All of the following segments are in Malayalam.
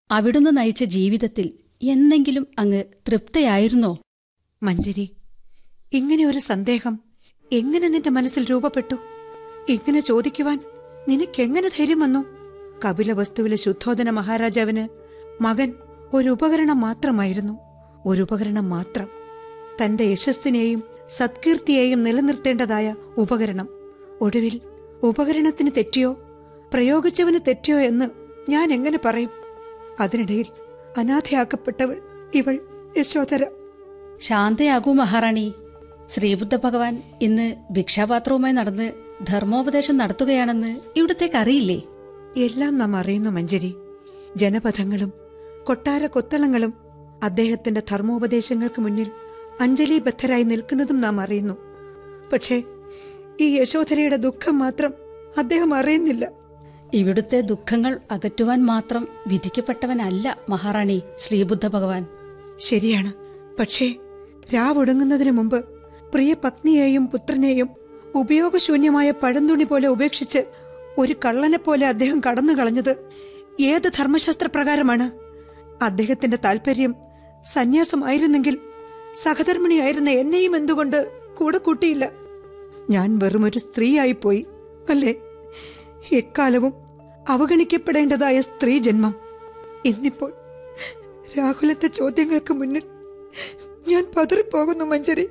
അവിടുന്ന് നയിച്ച ജീവിതത്തിൽ എന്നെങ്കിലും അങ്ങ് തൃപ്തയായിരുന്നോ മഞ്ജരി ഇങ്ങനെ ഒരു സന്ദേഹം എങ്ങനെ നിന്റെ മനസ്സിൽ രൂപപ്പെട്ടു ഇങ്ങനെ ചോദിക്കുവാൻ നിനക്കെങ്ങനെ ധൈര്യം വന്നു കപിലവസ്തുവിലെ ശുദ്ധോധന മഹാരാജാവിന് മകൻ ഒരു ഉപകരണം മാത്രമായിരുന്നു ഒരു ഉപകരണം മാത്രം തന്റെ യശസ്സിനെയും സത്കീർത്തിയെയും നിലനിർത്തേണ്ടതായ ഉപകരണം ഒടുവിൽ ഉപകരണത്തിന് തെറ്റിയോ പ്രയോഗിച്ചവന് തെറ്റിയോ എന്ന് ഞാൻ എങ്ങനെ പറയും അതിനിടയിൽ അനാഥയാക്കപ്പെട്ടവൾ ഇവൾ യശോധര ശാന്തയാകൂ മഹാറാണി ശ്രീബുദ്ധ ഭഗവാൻ ഇന്ന് ഭിക്ഷാപാത്രവുമായി നടന്ന് ധർമ്മോപദേശം നടത്തുകയാണെന്ന് ഇവിടത്തേക്ക് അറിയില്ലേ എല്ലാം നാം അറിയുന്നു മഞ്ജരി ജനപഥങ്ങളും കൊട്ടാര കൊത്തളങ്ങളും അദ്ദേഹത്തിന്റെ ധർമ്മോപദേശങ്ങൾക്ക് മുന്നിൽ അഞ്ജലിബദ്ധരായി നിൽക്കുന്നതും നാം അറിയുന്നു പക്ഷേ ഈ യശോധരയുടെ ദുഃഖം മാത്രം അദ്ദേഹം അറിയുന്നില്ല ഇവിടുത്തെ ദുഃഖങ്ങൾ അകറ്റുവാൻ മാത്രം വിധിക്കപ്പെട്ടവനല്ല മഹാറാണി ശ്രീബുദ്ധ ഭഗവാൻ ശരിയാണ് പക്ഷേ രാവൊടുങ്ങുന്നതിനു മുമ്പ് പ്രിയ പത്നിയെയും പുത്രനെയും ഉപയോഗശൂന്യമായ പഴന്തുണി പോലെ ഉപേക്ഷിച്ച് ഒരു കള്ളനെ പോലെ അദ്ദേഹം കടന്നു കളഞ്ഞത് ഏത് ധർമ്മശാസ്ത്രപ്രകാരമാണ് അദ്ദേഹത്തിന്റെ താല്പര്യം സന്യാസമായിരുന്നെങ്കിൽ സഹധർമ്മിണിയായിരുന്ന എന്നെയും എന്തുകൊണ്ട് കൂടെ കൂട്ടിയില്ല ഞാൻ വെറുമൊരു സ്ത്രീയായിപ്പോയി അല്ലേ എക്കാലവും അവഗണിക്കപ്പെടേണ്ടതായ സ്ത്രീ ജന്മം ഇന്നിപ്പോൾ രാഹുലന്റെ ചോദ്യങ്ങൾക്ക് മുന്നിൽ ഞാൻ പതറിപ്പോകുന്നു മഞ്ജരി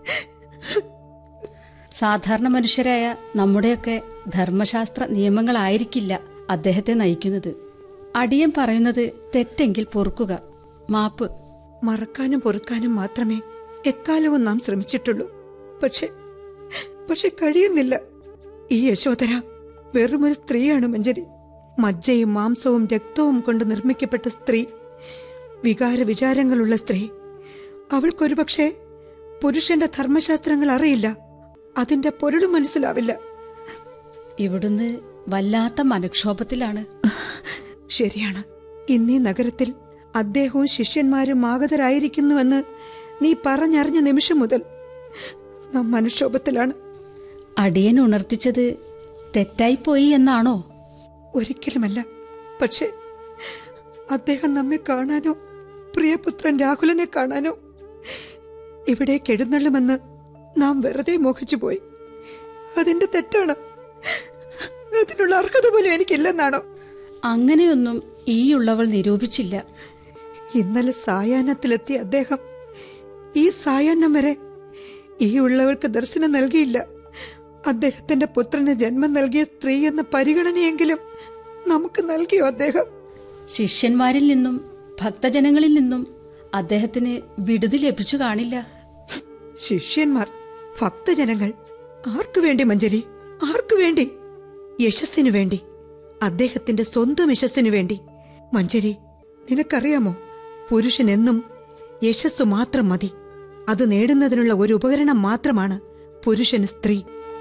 സാധാരണ മനുഷ്യരായ നമ്മുടെയൊക്കെ ധർമ്മശാസ്ത്ര നിയമങ്ങളായിരിക്കില്ല അദ്ദേഹത്തെ നയിക്കുന്നത് അടിയൻ പറയുന്നത് തെറ്റെങ്കിൽ പൊറുക്കുക മാപ്പ് മറക്കാനും പൊറുക്കാനും മാത്രമേ എക്കാലവും നാം ശ്രമിച്ചിട്ടുള്ളൂ പക്ഷെ പക്ഷെ കഴിയുന്നില്ല ഈ യശോധര വെറുമൊരു സ്ത്രീയാണ് മഞ്ജരി മജ്ജയും മാംസവും രക്തവും കൊണ്ട് നിർമ്മിക്കപ്പെട്ട സ്ത്രീ വികാര വിചാരങ്ങളുള്ള സ്ത്രീ അവൾക്കൊരുപക്ഷെ പുരുഷന്റെ ധർമ്മശാസ്ത്രങ്ങൾ അറിയില്ല അതിന്റെ പൊരുളും മനസ്സിലാവില്ല ഇവിടുന്ന് വല്ലാത്ത മനക്ഷോഭത്തിലാണ് ശരിയാണ് ഇന്നീ നഗരത്തിൽ അദ്ദേഹവും ശിഷ്യന്മാരും ആഗതരായിരിക്കുന്നുവെന്ന് നീ പറഞ്ഞറിഞ്ഞ നിമിഷം മുതൽ നാം മനക്ഷോഭത്തിലാണ് അടിയൻ ഉണർത്തിച്ചത് തെറ്റായിപ്പോയി എന്നാണോ ഒരിക്കലുമല്ല പക്ഷേ അദ്ദേഹം നമ്മെ കാണാനോ പ്രിയപുത്രൻ രാഹുലനെ കാണാനോ ഇവിടേക്ക് എഴുന്നള്ളുമെന്ന് നാം വെറുതെ മോഹിച്ചു പോയി അതിന്റെ തെറ്റാണ് അതിനുള്ള അർഹത പോലും എനിക്കില്ലെന്നാണോ അങ്ങനെയൊന്നും ഈയുള്ളവൾ നിരൂപിച്ചില്ല ഇന്നലെ സായാഹ്നത്തിലെത്തിയ അദ്ദേഹം ഈ സായാഹ്നം വരെ ഈ ഉള്ളവൾക്ക് ദർശനം നൽകിയില്ല അദ്ദേഹത്തിന്റെ പുത്രന് ജന്മം നൽകിയ സ്ത്രീ എന്ന പരിഗണനയെങ്കിലും നമുക്ക് നൽകിയോ അദ്ദേഹം ശിഷ്യന്മാരിൽ നിന്നും ഭക്തജനങ്ങളിൽ നിന്നും അദ്ദേഹത്തിന് വിടുതി ലഭിച്ചു കാണില്ല ശിഷ്യന്മാർ ഭക്തജനങ്ങൾ ആർക്കു വേണ്ടി മഞ്ജരി ആർക്കു വേണ്ടി യശസ്സിനു വേണ്ടി അദ്ദേഹത്തിന്റെ സ്വന്തം യശസ്സിനു വേണ്ടി മഞ്ജരി നിനക്കറിയാമോ പുരുഷൻ എന്നും യശസ്സു മാത്രം മതി അത് നേടുന്നതിനുള്ള ഒരു ഉപകരണം മാത്രമാണ് പുരുഷന് സ്ത്രീ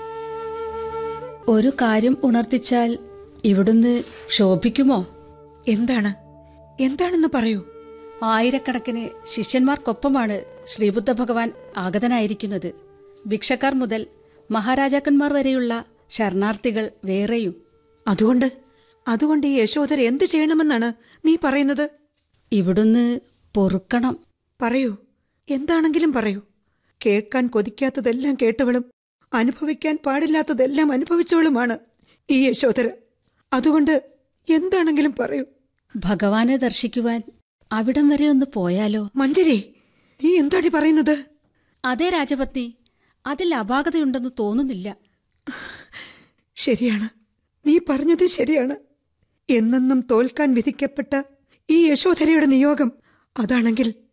ഒരു കാര്യം ഉണർത്തിച്ചാൽ ഇവിടുന്ന് ശോഭിക്കുമോ എന്താണ് എന്താണെന്ന് പറയൂ ആയിരക്കണക്കിന് ശിഷ്യന്മാർക്കൊപ്പമാണ് ശ്രീബുദ്ധ ഭഗവാൻ ആഗതനായിരിക്കുന്നത് ഭിക്ഷക്കാർ മുതൽ മഹാരാജാക്കന്മാർ വരെയുള്ള ശരണാർത്ഥികൾ വേറെയും അതുകൊണ്ട് അതുകൊണ്ട് ഈ യശോധര എന്ത് ചെയ്യണമെന്നാണ് നീ പറയുന്നത് ഇവിടുന്ന് പൊറുക്കണം പറയൂ എന്താണെങ്കിലും പറയൂ കേൾക്കാൻ കൊതിക്കാത്തതെല്ലാം കേട്ടവളും അനുഭവിക്കാൻ പാടില്ലാത്തതെല്ലാം അനുഭവിച്ചവളുമാണ് ഈ യശോധര അതുകൊണ്ട് എന്താണെങ്കിലും പറയൂ ഭഗവാനെ ദർശിക്കുവാൻ അവിടം വരെ ഒന്ന് പോയാലോ മഞ്ജരി നീ എന്താടി പറയുന്നത് അതേ രാജപത്നി അതിൽ അപാകതയുണ്ടെന്ന് തോന്നുന്നില്ല ശരിയാണ് നീ പറഞ്ഞത് ശരിയാണ് എന്നെന്നും തോൽക്കാൻ വിധിക്കപ്പെട്ട ഈ യശോധരയുടെ നിയോഗം അതാണെങ്കിൽ